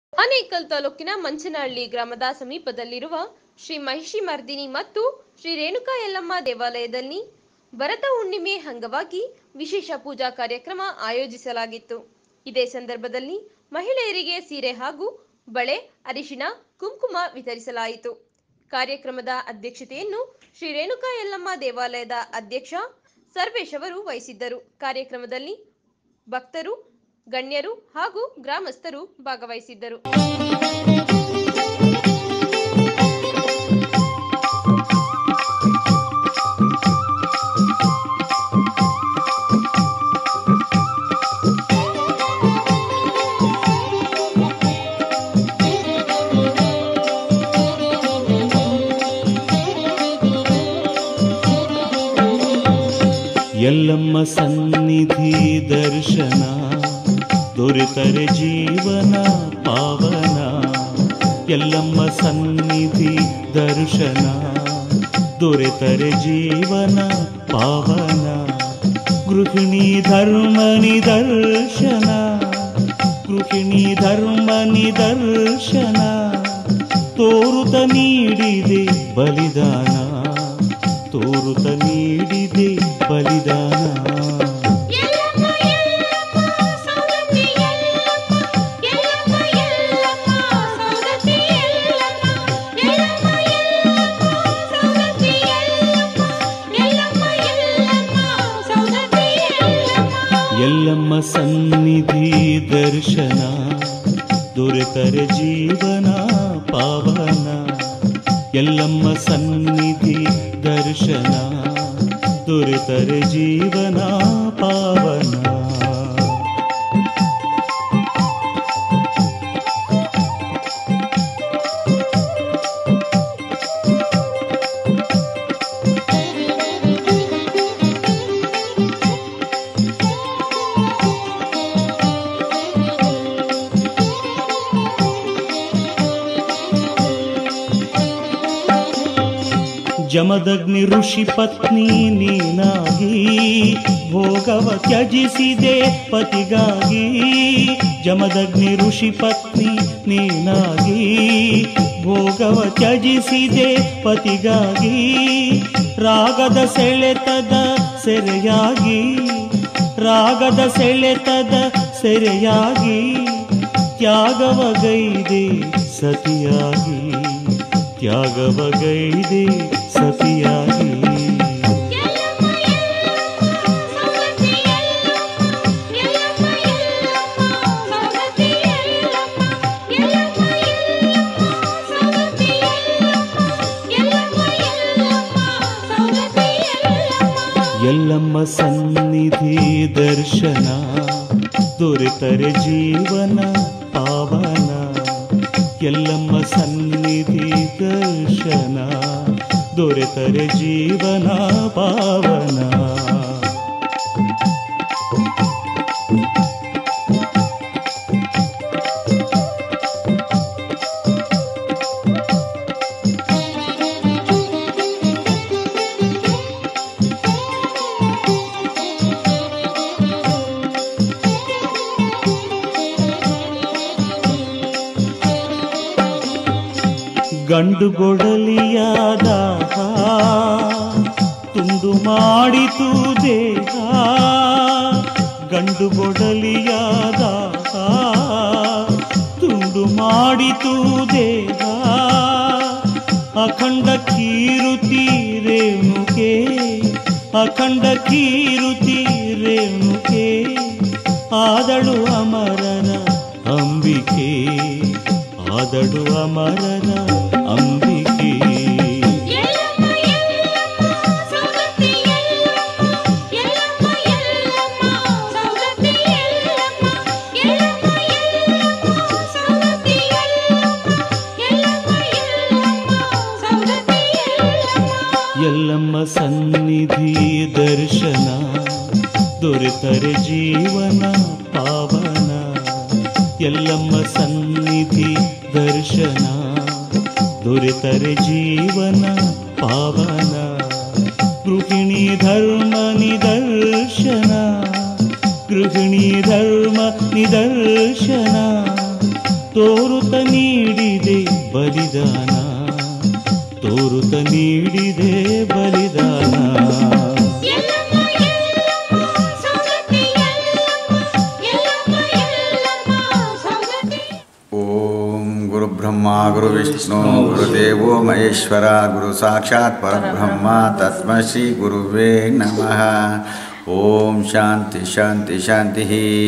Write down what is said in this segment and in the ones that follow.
ಆನೇಕಲ್ ತಾಲೂಕಿನ ಮಂಚನಹಳ್ಳಿ ಗ್ರಾಮದ ಸಮೀಪದಲ್ಲಿರುವ ಶ್ರೀ ಮಹಿಷಿ ಮರ್ದಿನಿ ಮತ್ತು ಶ್ರೀ ರೇಣುಕಾ ಯಲ್ಲಮ್ಮ ದೇವಾಲಯದಲ್ಲಿ ಭರತ ಹುಣ್ಣಿಮೆ ಅಂಗವಾಗಿ ವಿಶೇಷ ಪೂಜಾ ಕಾರ್ಯಕ್ರಮ ಆಯೋಜಿಸಲಾಗಿತ್ತು ಇದೇ ಸಂದರ್ಭದಲ್ಲಿ ಮಹಿಳೆಯರಿಗೆ ಸೀರೆ ಹಾಗೂ ಬಳೆ ಅರಿಶಿಣ ಕುಂಕುಮ ವಿತರಿಸಲಾಯಿತು ಕಾರ್ಯಕ್ರಮದ ಅಧ್ಯಕ್ಷತೆಯನ್ನು ಶ್ರೀ ರೇಣುಕಾ ಯಲ್ಲಮ್ಮ ದೇವಾಲಯದ ಅಧ್ಯಕ್ಷ ಸರ್ವೇಶ್ ಅವರು ವಹಿಸಿದ್ದರು ಕಾರ್ಯಕ್ರಮದಲ್ಲಿ ಭಕ್ತರು ಗಣ್ಯರು ಹಾಗೂ ಗ್ರಾಮಸ್ಥರು ಭಾಗವಹಿಸಿದ್ದರು ಎಲ್ಲಮ್ಮ ಸನ್ನಿಧಿ ದರ್ಶನ ದೊರೆತರೆ ಜೀವನ ಪಾವನ ಎಲ್ಲಮ್ಮ ಸನ್ನಿಧಿ ದರ್ಶನ ದೊರೆತರೆ ಜೀವನ ಪಾವನ ಗೃಹಿಣಿ ಧರ್ಮ ನಿದರ್ಶನ ಗೃಹಿಣಿ ಧರ್ಮ ನಿದರ್ಶನ ತೋರುತ ನೀಡಿದೆ ಬಲಿದಾನ ತೋರುತ ನೀಡಿದೆ ಬಲಿದಾನ ಎಲ್ಲಮ್ಮ ಎಲ್ಲಮ್ಮ ಸೌದತ್ತಿ ಎಲ್ಲಮ್ಮ ಎಲ್ಲಮ್ಮ ಎಲ್ಲಮ್ಮ ಸೌದತ್ತಿ ಎಲ್ಲಮ್ಮ ಎಲ್ಲಮ್ಮ ಎಲ್ಲಮ್ಮ ಸೌದತ್ತಿ ಎಲ್ಲಮ್ಮ ಎಲ್ಲಮ್ಮ ಎಲ್ಲಮ್ಮ ಸೌದತ್ತಿ ಎಲ್ಲಮ್ಮ ಎಲ್ಲಮ್ಮ ಸನ್ನಿಧಿ ದರ್ಶನ ದೊರೆತರೆ ಜೀವನ ಪಾವನ ಎಲ್ಲಮ್ಮ ಸನ್ನಿಧಿ ದರ್ಶನ ದೊರೆತರೆ ಜೀವನ ಪಾವನ ಜಮದಗ್ನಿ ಋಷಿ ಪತ್ನಿ ನೀನಾಗಿ ಭೋಗವ ತ್ಯಜಿಸಿದೆ ಪತಿಗಾಗಿ ಜಮದಗ್ನಿ ಋಷಿ ಪತ್ನಿ ನೀನಾಗಿ ಭೋಗವ ತ್ಯಜಿಸಿದೆ ಪತಿಗಾಗಿ ರಾಗದ ಸೆಳೆತದ ಸೆರೆಯಾಗಿ ರಾಗದ ಸೆಳೆತದ ಸೆರೆಯಾಗಿ ತ್ಯಾಗವಗೈದೆ ಸತಿಯಾಗಿ ತ್ಯಾಗವಗೈದೆ ಸತಿಯಾಗಿ ಎಲ್ಲಮ್ಮ ಎಲ್ಲಮ್ಮ ಸೌದತ್ತಿ ಎಲ್ಲಮ್ಮ ಎಲ್ಲಮ್ಮ ಎಲ್ಲಮ್ಮ ಸೌದತ್ತಿ ಎಲ್ಲಮ್ಮ ಎಲ್ಲಮ್ಮ ಎಲ್ಲಮ್ಮ ಸೌದತ್ತಿ ಎಲ್ಲಮ್ಮ ಎಲ್ಲಮ್ಮ ಎಲ್ಲಮ್ಮ ಸೌದತ್ತಿ ಎಲ್ಲಮ್ಮ ಎಲ್ಲಮ್ಮ ಸನ್ನಿಧಿ ದರ್ಶನ ದೊರೆತರೆ ಜೀವನ ಪಾವನ ಎಲ್ಲಮ್ಮ ಸನ್ನಿಧಿ ದರ್ಶನ ದೊರೆತರೆ ಜೀವನ ಪಾವನ ಗಂಡು ಗೊಡಲಿಯಾದ ತುಂಡು ಮಾಡಿತು ದೇಹ ಗಂಡು ಗೊಡಲಿಯಾದ ತುಂಡು ಮಾಡಿತು ದೇಹ ಅಖಂಡ ಕೀರುತಿ ರೇಣುಕೆ ಅಖಂಡ ಕೀರುತಿ ರೇಣುಕೆ ಆದಳು ಅಮರನ ಅಂಬಿಕೆ ಆದಳು ಅಮರನ ಅಂಬಿಕೆ ಎಲ್ಲಮ್ಮ ಎಲ್ಲಮ್ಮ ಸೌದತ್ತಿ ಎಲ್ಲಮ್ಮ ಎಲ್ಲಮ್ಮ ಎಲ್ಲಮ್ಮ ಸೌದತ್ತಿ ಎಲ್ಲಮ್ಮ ಎಲ್ಲಮ್ಮ ಎಲ್ಲಮ್ಮ ಸೌದತ್ತಿ ಎಲ್ಲಮ್ಮ ಎಲ್ಲಮ್ಮ ಎಲ್ಲಮ್ಮ ಸೌದತ್ತಿ ಎಲ್ಲಮ್ಮ ಎಲ್ಲಮ್ಮ ಸನ್ನಿಧಿ ದರ್ಶನ ದೊರೆತರೆ ಜೀವನ ಪಾವನ ಎಲ್ಲಮ್ಮ ಸನ್ನಿಧಿ ದರ್ಶನ ದೊರೆತರೆ ಜೀವನ ಪಾವನ ಗೃಹಿಣಿ ಧರ್ಮ ನಿದರ್ಶನ ಗೃಹಿಣಿ ಧರ್ಮ ನಿದರ್ಶನ ತೋರು ತೋರುತ ನೀಡಿದೆ ಬಲಿದಾನ ತೋರುತ ನೀಡಿದೆ ಬಲಿದಾನ ಎಲ್ಲಮ್ಮ ಎಲ್ಲಮ್ಮ ಸೌದತ್ತಿ ಎಲ್ಲಮ್ಮ ಎಲ್ಲಮ್ಮ ಎಲ್ಲಮ್ಮ ಸೌದತ್ತಿ ಓಂ ಗುರುಬ್ರಹ್ಮ ಗುರು ವಿಷ್ಣು ಗುರುದೇವೋ ಮಹೇಶ್ವರ ಗುರು ಸಾಕ್ಷಾತ್ ಪರಬ್ರಹ್ಮ ತಸ್ಮ ಶ್ರೀ ಗುರುವೇ ನಮಃ ಓಂ ಶಾಂತಿ ಶಾಂತಿ ಶಾಂತಿ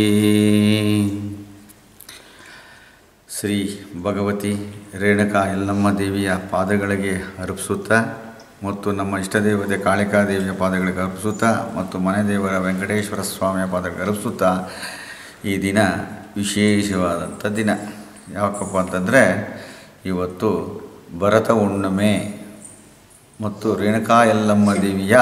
ಶ್ರೀ ಭಗವತಿ ರೇಣುಕಾ ಯಲ್ಲಮ್ಮ ದೇವಿಯ ಪಾದಗಳಿಗೆ ಅರ್ಪಿಸುತ್ತಾ ಮತ್ತು ನಮ್ಮ ಇಷ್ಟದೇವತೆ ಕಾಳಿಕಾ ದೇವಿಯ ಪಾದಗಳಿಗೆ ಅರ್ಪಿಸುತ್ತಾ ಮತ್ತು ಮನೆ ದೇವರ ವೆಂಕಟೇಶ್ವರ ಸ್ವಾಮಿಯ ಪಾದಗಳಿಗೆ ಅರ್ಪಿಸುತ್ತಾ ಈ ದಿನ ವಿಶೇಷವಾದಂಥ ದಿನ ಯಾಕಪ್ಪ ಅಂತಂದರೆ ಇವತ್ತು ಭರತ ಹುಣ್ಣಿಮೆ ಮತ್ತು ರೇಣುಕಾ ಯಲ್ಲಮ್ಮ ದೇವಿಯ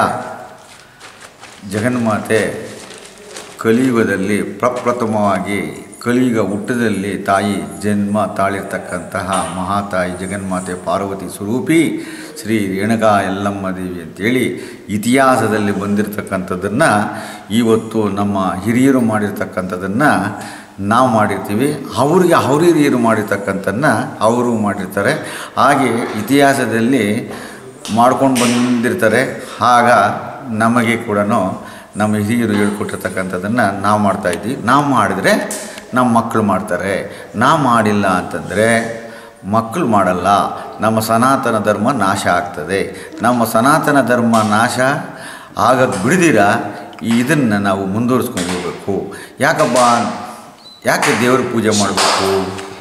ಜಗನ್ಮಾತೆ ಕಲಿಯುಗದಲ್ಲಿ ಪ್ರಪ್ರಥಮವಾಗಿ ಕಲಿಯುಗ ಹುಟ್ಟದಲ್ಲಿ ತಾಯಿ ಜನ್ಮ ತಾಳಿರ್ತಕ್ಕಂತಹ ಮಹಾತಾಯಿ ಜಗನ್ಮಾತೆ ಪಾರ್ವತಿ ಸ್ವರೂಪಿ ಶ್ರೀ ರೇಣುಕಾ ಯಲ್ಲಮ್ಮ ದೇವಿ ಅಂತೇಳಿ ಇತಿಹಾಸದಲ್ಲಿ ಬಂದಿರತಕ್ಕಂಥದ್ದನ್ನು ಇವತ್ತು ನಮ್ಮ ಹಿರಿಯರು ಮಾಡಿರ್ತಕ್ಕಂಥದ್ದನ್ನು ನಾವು ಮಾಡಿರ್ತೀವಿ ಅವರಿಗೆ ಅವ್ರ ಹಿರಿಯರು ಮಾಡಿರ್ತಕ್ಕಂಥದ್ದನ್ನ ಅವರು ಮಾಡಿರ್ತಾರೆ ಹಾಗೆ ಇತಿಹಾಸದಲ್ಲಿ ಮಾಡ್ಕೊಂಡು ಬಂದಿರ್ತಾರೆ ಆಗ ನಮಗೆ ಕೂಡ ನಮ್ಮ ಹಿರಿಯರು ಹೇಳ್ಕೊಟ್ಟಿರ್ತಕ್ಕಂಥದ್ದನ್ನು ನಾವು ಮಾಡ್ತಾಯಿದ್ವಿ ನಾವು ಮಾಡಿದ್ರೆ ನಮ್ಮ ಮಕ್ಕಳು ಮಾಡ್ತಾರೆ ನಾವು ಮಾಡಿಲ್ಲ ಅಂತಂದರೆ ಮಕ್ಕಳು ಮಾಡಲ್ಲ ನಮ್ಮ ಸನಾತನ ಧರ್ಮ ನಾಶ ಆಗ್ತದೆ ನಮ್ಮ ಸನಾತನ ಧರ್ಮ ನಾಶ ಆಗಕ್ಕೆ ಬಿಡದಿರ ಇದನ್ನು ನಾವು ಮುಂದುವರಿಸ್ಕೊಂಡು ಹೋಗ್ಬೇಕು ಯಾಕಪ್ಪ ಯಾಕೆ ದೇವ್ರ ಪೂಜೆ ಮಾಡಬೇಕು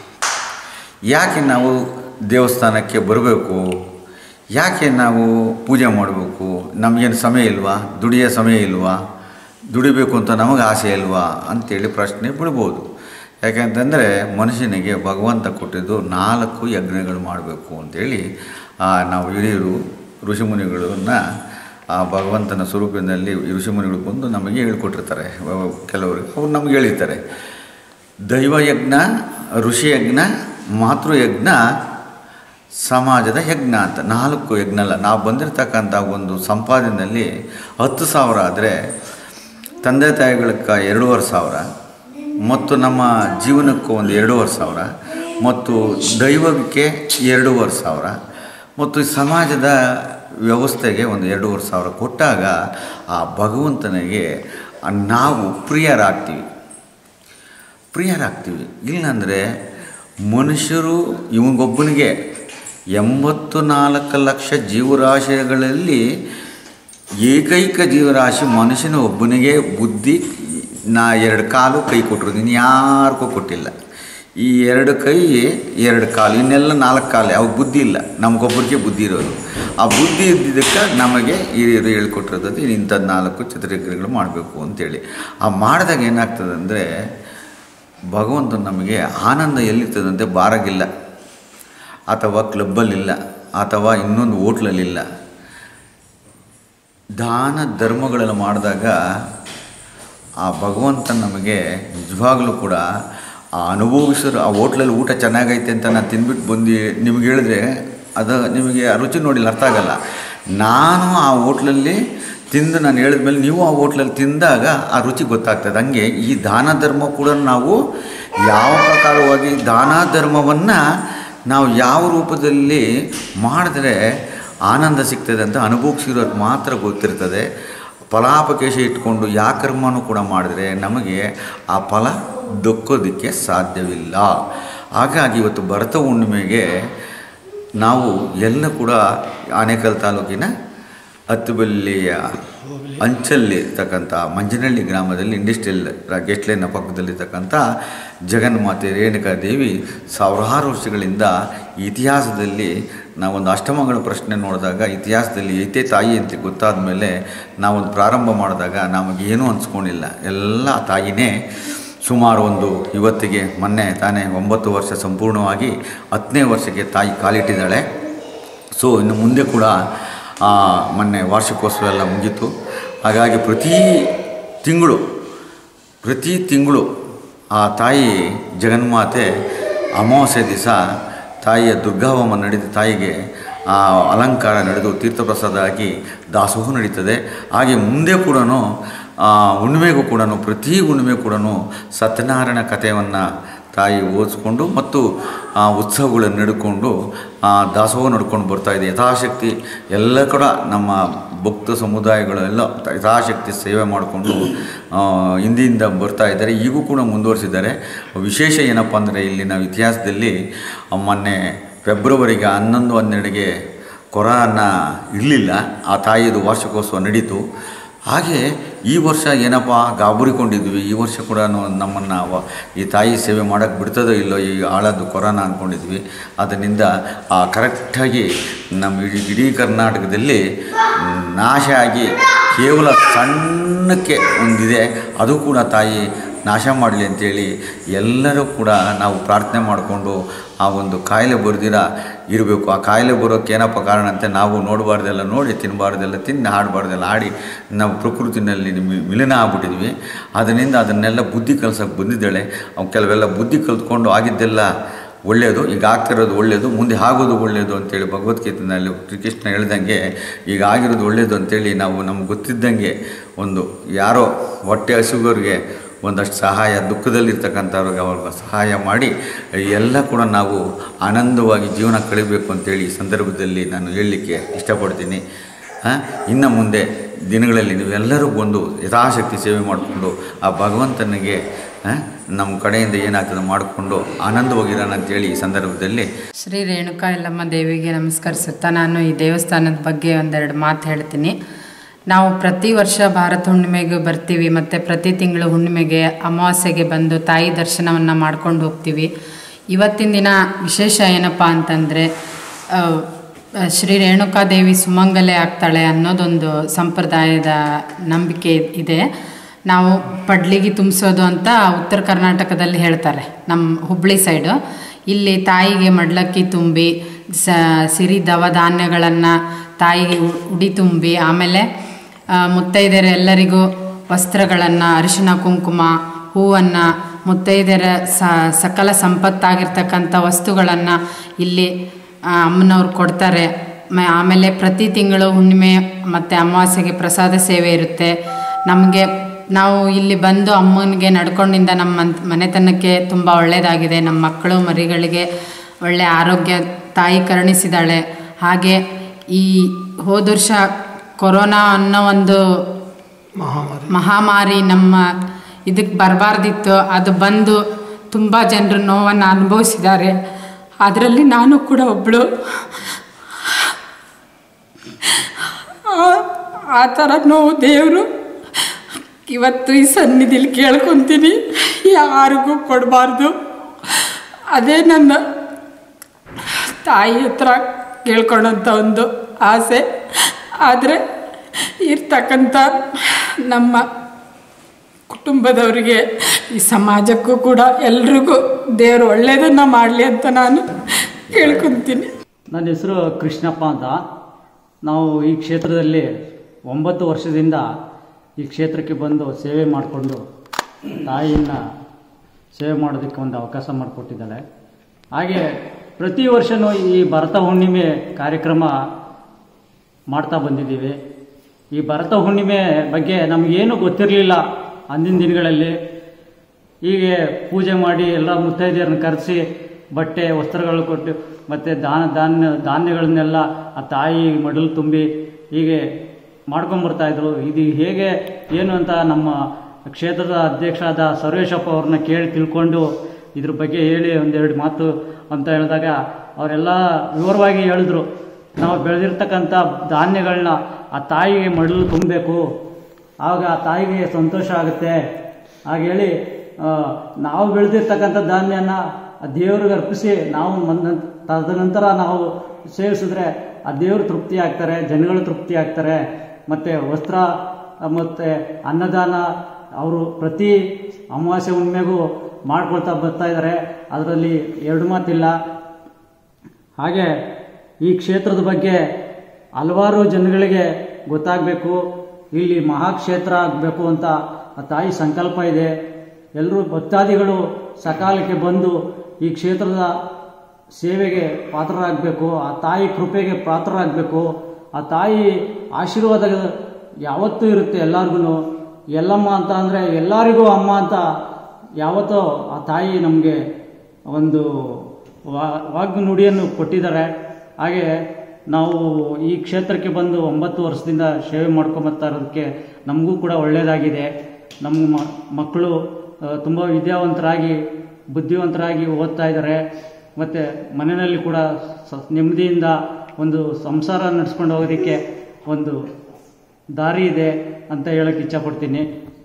ಯಾಕೆ ನಾವು ದೇವಸ್ಥಾನಕ್ಕೆ ಬರಬೇಕು ಯಾಕೆ ನಾವು ಪೂಜೆ ಮಾಡಬೇಕು ನಮಗೇನು ಸಮಯ ಇಲ್ವಾ ದುಡಿಯೋ ಸಮಯ ಇಲ್ವಾ ದುಡಿಬೇಕು ಅಂತ ನಮಗೆ ಆಸೆ ಇಲ್ವಾ ಅಂತೇಳಿ ಪ್ರಶ್ನೆ ಬಿಡ್ಬೋದು ಯಾಕೆಂತಂದರೆ ಮನುಷ್ಯನಿಗೆ ಭಗವಂತ ಕೊಟ್ಟಿದ್ದು ನಾಲ್ಕು ಯಜ್ಞಗಳು ಮಾಡಬೇಕು ಅಂತೇಳಿ ಆ, ನಾವು ಹಿರಿಯರು ಋಷಿಮುನಿಗಳನ್ನ ಆ ಭಗವಂತನ ಸ್ವರೂಪದಲ್ಲಿ ಈ ಋಷಿಮುನಿಗಳು ಬಂದು ನಮಗೆ ಹೇಳ್ಕೊಟ್ಟಿರ್ತಾರೆ ವ- ಕೆಲವರಿಗೆ ಅವ್ರು ನಮಗೆ ಹೇಳಿರ್ತಾರೆ ದೈವಯಜ್ಞ ಋಷಿಯಜ್ಞ ಮಾತೃಯಜ್ಞ ಸಮಾಜದ ಯಜ್ಞ ಅಂತ ನಾಲ್ಕು ಯಜ್ಞ ಅಲ್ಲ ನಾವು ಬಂದಿರತಕ್ಕಂಥ ಒಂದು ಸಂಪಾದನೆಯಲ್ಲಿ ಹತ್ತು ಸಾವಿರ ಆದರೆ ತಂದೆ ತಾಯಿಗಳಕ್ಕೆ ಎರಡೂವರೆ ಸಾವಿರ ಮತ್ತು ನಮ್ಮ ಜೀವನಕ್ಕೂ ಒಂದು ಎರಡೂವರೆ ಸಾವಿರ ಮತ್ತು ದೈವಕ್ಕೆ ಎರಡೂವರೆ ಸಾವಿರ ಮತ್ತು ಈ ಸಮಾಜದ ವ್ಯವಸ್ಥೆಗೆ ಒಂದು ಎರಡೂವರೆ ಸಾವಿರ ಕೊಟ್ಟಾಗ ಆ ಭಗವಂತನಿಗೆ ನಾವು ಪ್ರಿಯರಾಗ್ತೀವಿ ಪ್ರಿಯರಾಗ್ತೀವಿ ಇಲ್ಲಾಂದರೆ ಮನುಷ್ಯರು ಇವನಿಗೊಬ್ಬನಿಗೆ ಎಂಬತ್ತು ನಾಲ್ಕು ಲಕ್ಷ ಜೀವರಾಶಿಗಳಲ್ಲಿ ಏಕೈಕ ಜೀವರಾಶಿ ಮನುಷ್ಯನ ಒಬ್ಬನಿಗೆ ಬುದ್ಧಿ ನಾ ಎರಡು ಕಾಲು ಕೈ ಕೊಟ್ಟರು ಇನ್ನು ಯಾರಿಗೂ ಕೊಟ್ಟಿಲ್ಲ ಈ ಎರಡು ಕೈ ಎರಡು ಕಾಲು ಇನ್ನೆಲ್ಲ ನಾಲ್ಕು ಕಾಲು ಯಾವ ಬುದ್ಧಿ ಇಲ್ಲ ನಮಗೊಬ್ಬರಿಗೆ ಬುದ್ಧಿ ಇರೋದು ಆ ಬುದ್ಧಿ ಇದ್ದಿದ್ದಕ್ಕೆ ನಮಗೆ ಹಿರಿಯರು ಹೇಳ್ಕೊಟ್ಟಿರೋದು ಇಂಥದ್ದು ನಾಲ್ಕು ಚಿತ್ರಗಳು ಮಾಡಬೇಕು ಅಂತೇಳಿ ಆ ಮಾಡಿದಾಗ ಏನಾಗ್ತದೆ ಅಂದರೆ ಭಗವಂತ ನಮಗೆ ಆನಂದ ಎಲ್ಲಿರ್ತದಂತೆ ಬಾರಾಗಿಲ್ಲ ಅಥವಾ ಕ್ಲಬ್ಬಲ್ಲಿಲ್ಲ ಅಥವಾ ಇನ್ನೊಂದು ಹೋಟ್ಲಲ್ಲಿಲ್ಲ ದಾನ ಧರ್ಮಗಳನ್ನು ಮಾಡಿದಾಗ ಆ ಭಗವಂತ ನಮಗೆ ನಿಜವಾಗ್ಲೂ ಕೂಡ ಆ ಅನುಭವಿಸೋರು ಆ ಹೋಟ್ಲಲ್ಲಿ ಊಟ ಚೆನ್ನಾಗೈತೆ ಅಂತ ನಾನು ತಿಂದ್ಬಿಟ್ಟು ಬಂದು ನಿಮ್ಗೆ ಹೇಳಿದ್ರೆ ಅದು ನಿಮಗೆ ಆ ರುಚಿ ನೋಡಿಲ್ಲ ಅರ್ಥ ಆಗಲ್ಲ ನಾನು ಆ ಹೋಟ್ಲಲ್ಲಿ ತಿಂದು ನಾನು ಹೇಳಿದ್ಮೇಲೆ ನೀವು ಆ ಹೋಟ್ಲಲ್ಲಿ ತಿಂದಾಗ ಆ ರುಚಿ ಗೊತ್ತಾಗ್ತದೆ ಹಂಗೆ ಈ ದಾನ ಧರ್ಮ ಕೂಡ ನಾವು ಯಾವ ಪ್ರಕಾರವಾಗಿ ದಾನ ಧರ್ಮವನ್ನು ನಾವು ಯಾವ ರೂಪದಲ್ಲಿ ಮಾಡಿದ್ರೆ ಆನಂದ ಸಿಗ್ತದೆ ಅಂತ ಅನುಭವಿಸಿರೋದು ಮಾತ್ರ ಗೊತ್ತಿರ್ತದೆ ಫಲಾಪಕೇಶ ಇಟ್ಕೊಂಡು ಯಾವ ಕರ್ಮನೂ ಕೂಡ ಮಾಡಿದ್ರೆ ನಮಗೆ ಆ ಫಲ ದೊಕ್ಕೋದಕ್ಕೆ ಸಾಧ್ಯವಿಲ್ಲ ಹಾಗಾಗಿ ಇವತ್ತು ಭರತ ಹುಣ್ಣಿಮೆಗೆ ನಾವು ಎಲ್ಲ ಕೂಡ ಆನೇಕಲ್ ತಾಲೂಕಿನ ಹತ್ತುಬಲ್ಲಿಯ ಅಂಚಲ್ಲಿ ಇರ್ತಕ್ಕಂಥ ಮಂಜನಹಳ್ಳಿ ಗ್ರಾಮದಲ್ಲಿ ಇಂಡಸ್ಟ್ರಿಯಲ್ ಗೆಸ್ಟ್ ಲೈನ್ನ ಪಕ್ಕದಲ್ಲಿರ್ತಕ್ಕಂಥ ಜಗನ್ಮಾತೆ ರೇಣುಕಾ ದೇವಿ ಸಾವಿರಾರು ವರ್ಷಗಳಿಂದ ಇತಿಹಾಸದಲ್ಲಿ ನಾವೊಂದು ಅಷ್ಟಮಂಗಳ ಪ್ರಶ್ನೆ ನೋಡಿದಾಗ ಇತಿಹಾಸದಲ್ಲಿ ಐತೆ ತಾಯಿ ಅಂತ ಗೊತ್ತಾದ ಮೇಲೆ ನಾವೊಂದು ಪ್ರಾರಂಭ ಮಾಡಿದಾಗ ನಮಗೇನೂ ಅನ್ಸ್ಕೊಂಡಿಲ್ಲ ಎಲ್ಲ ತಾಯಿನೇ ಸುಮಾರು ಒಂದು ಇವತ್ತಿಗೆ ಮೊನ್ನೆ ತಾನೇ ಒಂಬತ್ತು ವರ್ಷ ಸಂಪೂರ್ಣವಾಗಿ ಹತ್ತನೇ ವರ್ಷಕ್ಕೆ ತಾಯಿ ಕಾಲಿಟ್ಟಿದ್ದಾಳೆ ಸೊ ಇನ್ನು ಮುಂದೆ ಕೂಡ ಆ, ಮೊನ್ನೆ ವಾರ್ಷಿಕೋತ್ಸವ ಎಲ್ಲ ಮುಗೀತು ಹಾಗಾಗಿ ಪ್ರತಿ ತಿಂಗಳು ಪ್ರತಿ ತಿಂಗಳು ಆ ತಾಯಿ ಜಗನ್ಮಾತೆ ಅಮಾವಾಸ್ಯೆ ದಿವಸ ತಾಯಿಯ ದುರ್ಗಾಹೋಮ ನಡೆದು ತಾಯಿಗೆ ಆ ಅಲಂಕಾರ ನಡೆದು ತೀರ್ಥಪ್ರಸಾದ ಆಗಿ ದಾಸೋಹ ನಡೀತದೆ ಹಾಗೆ ಮುಂದೆ ಕೂಡ ಹುಣ್ಣಿಮೆಗೂ ಕೂಡ ಪ್ರತಿ ಹುಣ್ಣಿಮೆ ಕೂಡ ಸತ್ಯನಾರಾಯಣ ಕಥೆಯನ್ನು ತಾಯಿ ಓದಿಸ್ಕೊಂಡು ಮತ್ತು ಆ ಉತ್ಸವಗಳನ್ನು ನಡ್ಕೊಂಡು ಆ ದಾಸೋಹ ನಡ್ಕೊಂಡು ಬರ್ತಾ ಇದೆ ಯಥಾಶಕ್ತಿ ಎಲ್ಲ ಕೂಡ ನಮ್ಮ ಭಕ್ತ ಸಮುದಾಯಗಳೆಲ್ಲ ಯಥಾಶಕ್ತಿ ಸೇವೆ ಮಾಡಿಕೊಂಡು ಹಿಂದಿಂದ ಬರ್ತಾ ಇದ್ದಾರೆ ಈಗೂ ಕೂಡ ಮುಂದುವರಿಸಿದ್ದಾರೆ ವಿಶೇಷ ಏನಪ್ಪ ಅಂದರೆ ಇಲ್ಲಿನ ಇತಿಹಾಸದಲ್ಲಿ ಮೊನ್ನೆ ಫೆಬ್ರವರಿಗೆ ಹನ್ನೊಂದು ಹನ್ನೆರಡಿಗೆ ಕೊರೋನ ಇರಲಿಲ್ಲ ಆ ತಾಯಿದು ವಾರ್ಷಿಕೋತ್ಸವ ನಡೀತು ಹಾಗೆ ಈ ವರ್ಷ ಏನಪ್ಪ ಗಾಬರಿಕೊಂಡಿದ್ವಿ ಈ ವರ್ಷ ಕೂಡ ನಮ್ಮನ್ನು ಈ ತಾಯಿ ಸೇವೆ ಮಾಡೋಕ್ಕೆ ಬಿಡ್ತದೋ ಇಲ್ಲೋ ಈ ಆಳದ್ದು ಕೊರೋನಾ ಅಂದ್ಕೊಂಡಿದ್ವಿ ಅದರಿಂದ ಆ ಕರೆಕ್ಟಾಗಿ ನಮ್ಮ ಇಡೀ ಇಡೀ ಕರ್ನಾಟಕದಲ್ಲಿ ನಾಶ ಆಗಿ ಕೇವಲ ಸಣ್ಣಕ್ಕೆ ಒಂದಿದೆ ಅದು ಕೂಡ ತಾಯಿ ನಾಶ ಮಾಡಲಿ ಅಂತೇಳಿ ಎಲ್ಲರೂ ಕೂಡ ನಾವು ಪ್ರಾರ್ಥನೆ ಮಾಡಿಕೊಂಡು ಆ ಒಂದು ಕಾಯಿಲೆ ಬರ್ದಿರ ಇರಬೇಕು ಆ ಕಾಯಿಲೆ ಬರೋಕ್ಕೆ ಏನಪ್ಪ ಕಾರಣ ಅಂತ ನಾವು ನೋಡಬಾರ್ದೆಲ್ಲ ನೋಡಿ ತಿನ್ನಬಾರ್ದೆಲ್ಲ ತಿಂದು ಹಾಡಬಾರ್ದೆಲ್ಲ ಆಡಿ ನಾವು ಪ್ರಕೃತಿನಲ್ಲಿ ಮಿ- ವಿಲೀನ ಆಗ್ಬಿಟ್ಟಿದ್ವಿ ಅದರಿಂದ ಅದನ್ನೆಲ್ಲ ಬುದ್ಧಿ ಕಲ್ಸೋಕೆ ಬಂದಿದ್ದಾಳೆ ಅವು ಕೆಲವೆಲ್ಲ ಬುದ್ಧಿ ಕಲ್ತ್ಕೊಂಡು ಆಗಿದ್ದೆಲ್ಲ ಒಳ್ಳೆಯದು ಈಗ ಆಗ್ತಿರೋದು ಒಳ್ಳೆಯದು ಮುಂದೆ ಆಗೋದು ಒಳ್ಳೆಯದು ಅಂತೇಳಿ ಭಗವದ್ಗೀತೆಯಲ್ಲಿ ಶ್ರೀಕೃಷ್ಣ ಹೇಳ್ದಂಗೆ ಈಗ ಆಗಿರೋದು ಒಳ್ಳೆಯದು ಅಂತೇಳಿ ನಾವು ನಮ್ಗೆ ಗೊತ್ತಿದ್ದಂಗೆ ಒಂದು ಯಾರೋ ಹೊಟ್ಟೆ ಹಸುಗೋರಿಗೆ ಒಂದಷ್ಟು ಸಹಾಯ ದುಃಖದಲ್ಲಿರ್ತಕ್ಕಂಥವ್ರಿಗೆ ಅವ್ರಿಗೆ ಸಹಾಯ ಮಾಡಿ ಎಲ್ಲ ಕೂಡ ನಾವು ಆನಂದವಾಗಿ ಜೀವನ ಕಳಿಬೇಕು ಅಂತೇಳಿ ಈ ಸಂದರ್ಭದಲ್ಲಿ ನಾನು ಹೇಳಲಿಕ್ಕೆ ಇಷ್ಟಪಡ್ತೀನಿ ಆ, ಇನ್ನು ಮುಂದೆ ದಿನಗಳಲ್ಲಿ ನೀವೆಲ್ಲರೂ ಬಂದು ಯಥಾಶಕ್ತಿ ಸೇವೆ ಮಾಡಿಕೊಂಡು ಆ ಭಗವಂತನಿಗೆ ಆ, ನಮ್ಮ ಕಡೆಯಿಂದ ಏನಾಗ್ತದೆ ಮಾಡಿಕೊಂಡು ಆನಂದವಾಗಿರೋಣ ಅಂತೇಳಿ ಈ ಸಂದರ್ಭದಲ್ಲಿ ಶ್ರೀ ರೇಣುಕಾ ಯಲ್ಲಮ್ಮ ದೇವಿಗೆ ನಮಸ್ಕರಿಸುತ್ತಾ ನಾನು ಈ ದೇವಸ್ಥಾನದ ಬಗ್ಗೆ ಒಂದೆರಡು ಮಾತು ಹೇಳ್ತೀನಿ ನಾವು ಪ್ರತಿ ವರ್ಷ ಭಾರತ ಹುಣ್ಣಿಮೆಗೆ ಬರ್ತೀವಿ ಮತ್ತು ಪ್ರತಿ ತಿಂಗಳು ಹುಣ್ಣಿಮೆಗೆ ಅಮಾವಾಸ್ಯೆಗೆ ಬಂದು ತಾಯಿ ದರ್ಶನವನ್ನು ಮಾಡ್ಕೊಂಡು ಹೋಗ್ತೀವಿ ಇವತ್ತಿನ ದಿನ ವಿಶೇಷ ಏನಪ್ಪ ಅಂತಂದರೆ ಶ್ರೀ ರೇಣುಕಾದೇವಿ ಸುಮಂಗಲೆ ಆಗ್ತಾಳೆ ಅನ್ನೋದೊಂದು ಸಂಪ್ರದಾಯದ ನಂಬಿಕೆ ಇದೆ ನಾವು ಪಡ್ಲಿಗೆ ತುಂಬಿಸೋದು ಅಂತ ಉತ್ತರ ಕರ್ನಾಟಕದಲ್ಲಿ ಹೇಳ್ತಾರೆ ನಮ್ಮ ಹುಬ್ಳಿ ಸೈಡು ಇಲ್ಲಿ ತಾಯಿಗೆ ಮಡ್ಲಕ್ಕಿ ತುಂಬಿ ಸ ಸಿರಿ ದವ ಧಾನ್ಯಗಳನ್ನು ತಾಯಿಗೆ ಉ- ಉಡಿ ತುಂಬಿ ಆಮೇಲೆ ಆ, ಮುತ್ತೈದೆಯರೆಲ್ಲರಿಗೂ ವಸ್ತ್ರಗಳನ್ನು ಅರಿಶಿನ ಕುಂಕುಮ ಹೂವನ್ನು ಮುತ್ತೈದೆಯರ ಸ ಸಕಲ ಸಂಪತ್ತಾಗಿರ್ತಕ್ಕಂಥ ವಸ್ತುಗಳನ್ನು ಇಲ್ಲಿ ಆ, ಅಮ್ಮನವ್ರು ಕೊಡ್ತಾರೆ ಮ- ಆಮೇಲೆ ಪ್ರತಿ ತಿಂಗಳು ಹುಣ್ಣಿಮೆ ಮತ್ತು ಅಮಾವಾಸ್ಯೆಗೆ ಪ್ರಸಾದ ಸೇವೆ ಇರುತ್ತೆ ನಮಗೆ ನಾವು ಇಲ್ಲಿ ಬಂದು ಅಮ್ಮನಿಗೆ ನಡ್ಕೊಂಡಿಂದ ನಮ್ಮ ಮನ್- ಮನೆತನಕ್ಕೆ ತುಂಬ ಒಳ್ಳೆಯದಾಗಿದೆ ನಮ್ಮ ಮಕ್ಕಳು ಮರಿಗಳಿಗೆ ಒಳ್ಳೆ ಆರೋಗ್ಯ ತಾಯಿ ಕರುಣಿಸಿದಾಳೆ ಹಾಗೆ ಈ ಹೋದ ವರ್ಷ ಕೊರೋನಾ ಅನ್ನೋ ಒಂದು ಮಹಾಮಾರಿ ನಮ್ಮ ಇದಕ್ಕೆ ಬರಬಾರ್ದಿತ್ತು ಅದು ಬಂದು ತುಂಬ ಜನರು ನೋವನ್ನು ಅನುಭವಿಸಿದ್ದಾರೆ ಅದರಲ್ಲಿ ನಾನು ಕೂಡ ಒಬ್ಬಳು ಆ ಥರ ನೋವು ದೇವರು ಇವತ್ತು ಈ ಸನ್ನಿಧಿಲಿ ಕೇಳ್ಕೊತೀನಿ ಯಾರಿಗೂ ಕೊಡಬಾರ್ದು ಅದೇ ನನ್ನ ತಾಯಿ ಹತ್ರ ಕೇಳ್ಕೊಳೋಂಥ ಒಂದು ಆಸೆ ಆದರೆ ಇರ್ತಕ್ಕಂಥ ನಮ್ಮ ಕುಟುಂಬದವರಿಗೆ ಈ ಸಮಾಜಕ್ಕೂ ಕೂಡ ಎಲ್ರಿಗೂ ದೇವರು ಒಳ್ಳೆಯದನ್ನು ಮಾಡಲಿ ಅಂತ ನಾನು ಕೇಳ್ಕೊತೀನಿ ನನ್ನ ಹೆಸರು ಕೃಷ್ಣಪ್ಪ ಅಂತ ನಾವು ಈ ಕ್ಷೇತ್ರದಲ್ಲಿ ಒಂಬತ್ತು ವರ್ಷದಿಂದ ಈ ಕ್ಷೇತ್ರಕ್ಕೆ ಬಂದು ಸೇವೆ ಮಾಡಿಕೊಂಡು ತಾಯಿಯನ್ನು ಸೇವೆ ಮಾಡೋದಕ್ಕೆ ಒಂದು ಅವಕಾಶ ಮಾಡಿಕೊಟ್ಟಿದ್ದಾಳೆ ಹಾಗೆ ಪ್ರತಿ ವರ್ಷವೂ ಈ ಭರತ ಹುಣ್ಣಿಮೆ ಕಾರ್ಯಕ್ರಮ ಮಾಡ್ತಾ ಬಂದಿದ್ದೀವಿ ಈ ಭರತ ಹುಣ್ಣಿಮೆ ಬಗ್ಗೆ ನಮಗೇನು ಗೊತ್ತಿರಲಿಲ್ಲ ಅಂದಿನ ದಿನಗಳಲ್ಲಿ ಹೀಗೆ ಪೂಜೆ ಮಾಡಿ ಎಲ್ಲ ಮುತ್ತೈದೆಯರನ್ನ ಕರೆಸಿ ಬಟ್ಟೆ ವಸ್ತ್ರಗಳು ಕೊಟ್ಟು ಮತ್ತು ದಾನ ಧಾನ್ಯ ಧಾನ್ಯಗಳನ್ನೆಲ್ಲ ಆ ತಾಯಿ ಮಡಲು ತುಂಬಿ ಹೀಗೆ ಮಾಡ್ಕೊಂಬರ್ತಾಯಿದ್ರು ಇದು ಹೇಗೆ ಏನು ಅಂತ ನಮ್ಮ ಕ್ಷೇತ್ರದ ಅಧ್ಯಕ್ಷರಾದ ಸರ್ವೇಶಪ್ಪ ಅವ್ರನ್ನ ಕೇಳಿ ತಿಳ್ಕೊಂಡು ಇದ್ರ ಬಗ್ಗೆ ಹೇಳಿ ಒಂದೆರಡು ಮಾತು ಅಂತ ಹೇಳಿದಾಗ ಅವರೆಲ್ಲ ವಿವರವಾಗಿ ಹೇಳಿದ್ರು ನಾವು ಬೆಳೆದಿರ್ತಕ್ಕಂಥ ಧಾನ್ಯಗಳನ್ನ ಆ ತಾಯಿಗೆ ಮಡಲು ತುಂಬಬೇಕು ಆಗ ಆ ತಾಯಿಗೆ ಸಂತೋಷ ಆಗುತ್ತೆ ಹಾಗೆ ಹೇಳಿ ಆ, ನಾವು ಬೆಳೆದಿರ್ತಕ್ಕಂಥ ಧಾನ್ಯನ ಆ ದೇವ್ರಿಗೆ ಅರ್ಪಿಸಿ ನಾವು ಮನ್ನ ತದನಂತರ ನಾವು ಸೇವಿಸಿದ್ರೆ ಆ ದೇವರು ತೃಪ್ತಿ ಆಗ್ತಾರೆ ಜನಗಳು ತೃಪ್ತಿ ಆಗ್ತಾರೆ ಮತ್ತು ವಸ್ತ್ರ ಮತ್ತು ಅನ್ನದಾನ ಅವರು ಪ್ರತಿ ಅಮಾವಾಸ್ಯೆ ಹುಣ್ಣಿಮೆಗೂ ಮಾಡ್ಕೊಳ್ತಾ ಬರ್ತಾ ಇದ್ದಾರೆ ಅದರಲ್ಲಿ ಎರಡು ಮಾತಿಲ್ಲ ಹಾಗೆ ಈ ಕ್ಷೇತ್ರದ ಬಗ್ಗೆ ಹಲವಾರು ಜನಗಳಿಗೆ ಗೊತ್ತಾಗಬೇಕು ಇಲ್ಲಿ ಮಹಾಕ್ಷೇತ್ರ ಆಗಬೇಕು ಅಂತ ಆ ತಾಯಿ ಸಂಕಲ್ಪ ಇದೆ ಎಲ್ಲರೂ ಭಕ್ತಾದಿಗಳು ಸಕಾಲಕ್ಕೆ ಬಂದು ಈ ಕ್ಷೇತ್ರದ ಸೇವೆಗೆ ಪಾತ್ರರಾಗಬೇಕು ಆ ತಾಯಿ ಕೃಪೆಗೆ ಪಾತ್ರರಾಗಬೇಕು ಆ ತಾಯಿ ಆಶೀರ್ವಾದ ಯಾವತ್ತೂ ಇರುತ್ತೆ ಎಲ್ಲರಿಗೂ ಎಲ್ಲಮ್ಮ ಅಂತ ಅಂದರೆ ಎಲ್ಲರಿಗೂ ಅಮ್ಮ ಅಂತ ಯಾವತ್ತೋ ಆ ತಾಯಿ ನಮಗೆ ಒಂದು ವಾ- ವಾಗ್ನುಡಿಯನ್ನು ಕೊಟ್ಟಿದ್ದಾರೆ ಹಾಗೆ ನಾವು ಈ ಕ್ಷೇತ್ರಕ್ಕೆ ಬಂದು ಒಂಬತ್ತು ವರ್ಷದಿಂದ ಸೇವೆ ಮಾಡ್ಕೊಂಬರ್ತಾ ಇರೋದಕ್ಕೆ ನಮಗೂ ಕೂಡ ಒಳ್ಳೆಯದಾಗಿದೆ ನಮ್ಮ ಮ- ಮಕ್ಕಳು ತುಂಬ ವಿದ್ಯಾವಂತರಾಗಿ ಬುದ್ಧಿವಂತರಾಗಿ ಓದ್ತಾ ಇದ್ದಾರೆ ಮತ್ತು ಮನೆಯಲ್ಲಿ ಕೂಡ ಸ ನೆಮ್ಮದಿಯಿಂದ ಒಂದು ಸಂಸಾರ ನಡೆಸ್ಕೊಂಡು ಹೋಗೋದಕ್ಕೆ ಒಂದು ದಾರಿ ಇದೆ ಅಂತ ಹೇಳಕ್ಕೆ ಇಷ್ಟಪಡ್ತೀನಿ